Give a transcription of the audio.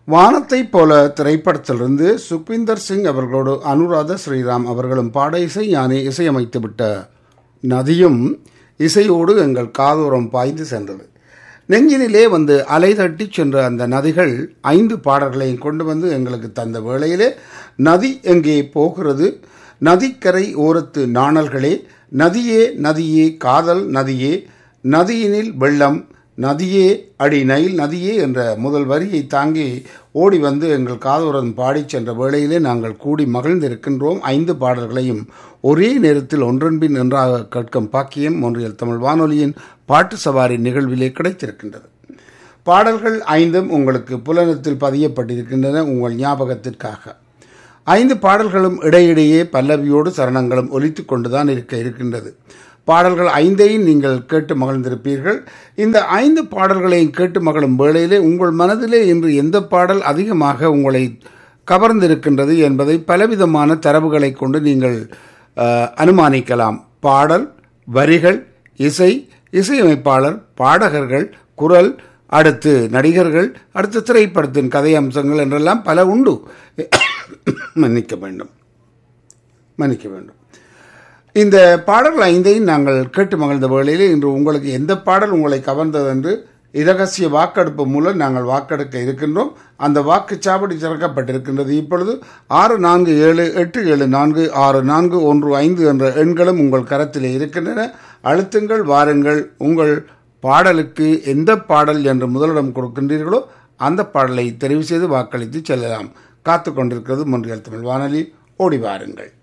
வானத்தைப் போல திரைப்படத்திலிருந்து சுக்விந்தர் சிங் அவர்களோடு அனுராதா ஸ்ரீராம் அவர்களும் பாட இசை யானை இசையமைத்துவிட்ட நதியும் இசையோடு எங்கள் காதோரம் பாய்ந்து சென்றது நெஞ்சினிலே வந்து அலை தட்டி சென்ற அந்த நதிகள் ஐந்து பாடல்களையும் கொண்டு வந்து எங்களுக்கு தந்த வேளையிலே நதி எங்கே போகிறது நதிக்கரை ஓரத்து நாணல்களே நதியே நதியே காதல் நதியே நதியினில் வெள்ளம் நதியே அடி நைல் நதியே என்ற முதல் வரியை தாங்கி ஓடி வந்து எங்கள் காதோரன் பாடிச் சென்ற வேளையிலே நாங்கள் கூடி மகிழ்ந்திருக்கின்றோம் ஐந்து பாடல்களையும் ஒரே நேரத்தில் ஒன்றன்பின் நன்றாக கேட்கும் பாக்கியம் ஒன்றியல் தமிழ் வானொலியின் பாட்டு சவாரி நிகழ்விலே கிடைத்திருக்கின்றது பாடல்கள் ஐந்தும் உங்களுக்கு புலனத்தில் பதியப்பட்டிருக்கின்றன உங்கள் ஞாபகத்திற்காக ஐந்து பாடல்களும் இடையிடையே பல்லவியோடு சரணங்களும் ஒலித்து கொண்டுதான் இருக்க இருக்கின்றது பாடல்கள் ஐந்தையும் நீங்கள் கேட்டு மகிழ்ந்திருப்பீர்கள் இந்த ஐந்து பாடல்களையும் கேட்டு மகளும் வேளையிலே உங்கள் மனதிலே இன்று எந்த பாடல் அதிகமாக உங்களை கவர்ந்திருக்கின்றது என்பதை பலவிதமான தரவுகளை கொண்டு நீங்கள் அஹ், அனுமானிக்கலாம் பாடல் வரிகள் இசை இசையமைப்பாளர் பாடகர்கள் குரல் அடுத்து நடிகர்கள் அடுத்து திரைப்படத்தின் கதை அம்சங்கள் என்றெல்லாம் பல உண்டு மன்னிக்க வேண்டும் மன்னிக்க வேண்டும் இந்த பாடல்கள் ஐந்தையும் நாங்கள் கேட்டு மகிழ்ந்த வேளையில் இன்று உங்களுக்கு எந்த பாடல் உங்களை கவர்ந்தது என்று இரகசிய வாக்கெடுப்பு மூலம் நாங்கள் வாக்கெடுக்க இருக்கின்றோம் அந்த வாக்குச்சாவடி திறக்கப்பட்டிருக்கின்றது இப்பொழுது ஆறு நான்கு ஏழு எட்டு ஏழு நான்கு ஆறு நான்கு ஒன்று ஐந்து என்ற எண்களும் உங்கள் கரத்திலே இருக்கின்றன அழுத்துங்கள் வாருங்கள் உங்கள் பாடலுக்கு எந்த பாடல் என்று முதலிடம் கொடுக்கின்றீர்களோ அந்த பாடலை தெரிவு செய்து வாக்களித்து செல்லலாம் காத்து கொண்டிருக்கிறது மொன்றியல் தமிழ் வானொலி ஓடி வாருங்கள்